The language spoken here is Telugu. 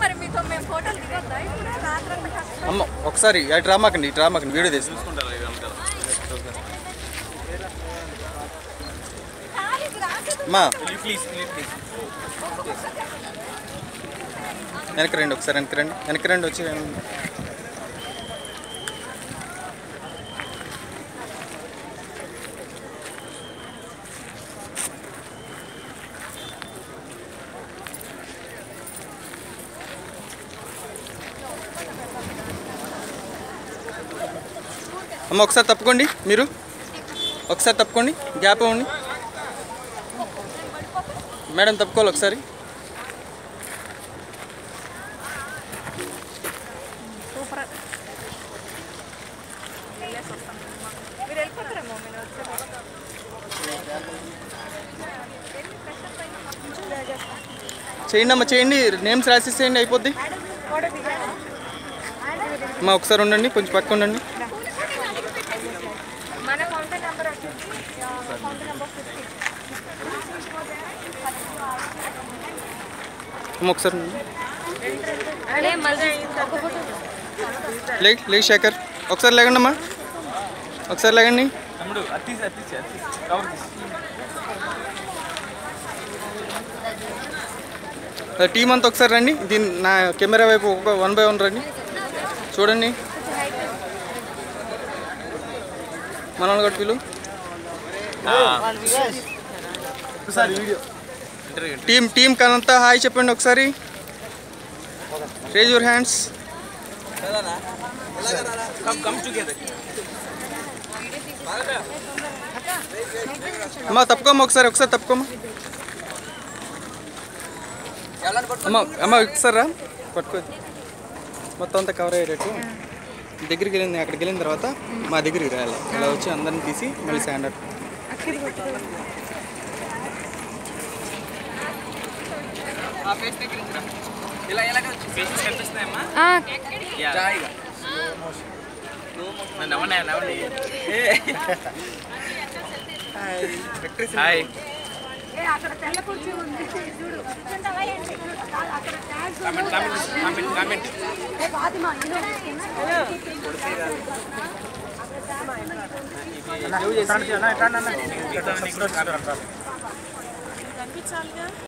మరి మీతో మేము ఫోటోలు దిగొద్దా ఇప్పుడు రాత్రంతా కష్టం అమ్మ ఒకసారి అటు రామాకండి ఇటు రామాకండి వీడియో తీసి కాదు, ఇది రాసేది అమ్మా ప్లీజ్ ప్లీజ్ ప్లీజ్ వెనక్కి రండి ఒకసారి వెనక్కి రండి వెనక్కి రండి వచ్చి వెనక్కి. అమ్మ ఒకసారి తప్పుకోండి మీరు ఒకసారి తప్పుకోండి గ్యాప్ ఇవ్వండి మేడం తప్పుకోవాలి ఒకసారి సూపర్ వెళ్ళేసి వస్తాం మీరు వెళ్ళిపోతారేమో మీరు వచ్చే చేయండి అమ్మ చేయండి నేమ్స్ రాసేసేయండి అయిపోద్ది అమ్మ ఒకసారి ఉండండి కొంచెం పక్క ఉండండి మన కౌంటర్ నెంబర్ వచ్చేసి కౌంటర్ నెంబర్ ఫిఫ్టీ అమ్మ ఒకసారి ఉండండి అదే మళ్ళీ ఒక ఫోటో లే లే శేఖర్ ఒకసారి లేకండి అమ్మా ఒకసారి లేకండి తమ్ముడు అత్తిసి అత్తిసి అత్తిసి కవర్ తీసి టీం అంతా ఒకసారి రండి దీని నా కెమెరా వైపు ఒక వన్ బై వన్ రండి చూడండి మనల్ని కూడా పిలు ఒకసారి వీడియో ఇంటర్వ్యూ టీం టీం కనంతా హాయ్ చెప్పండి ఒకసారి raise your hands come come together అమ్మ తప్పుకోమ్మ ఒకసారి ఒకసారి తప్పుకోమ్మ అమ్మ అమ్మ ఒకసారి రా పట్టుకో మొత్తం అంతా కవర్ అయ్యేటట్టు దగ్గరికి వెళ్ళింది అక్కడికి వెళ్ళిన తర్వాత మా దగ్గరికి రాయాలి ఇలా వచ్చి అందరిని తీసి మళ్ళీ స్టాండర్డ్ ఇలా ఎలా ఫేసెస్ కనిపిస్తున్నాయమ్మా జాయిగా నవ్వండి నవ్వండి హాయ్ అక్కడ తెల్ల కుర్చీ ఉంది చూడు కూర్చుంటావా ఏంటి? అక్కడ tag comment comment comment comment ఏ ఫాతిమా, ఇల్లు తీసుకున్నా? కనిపించాలిగా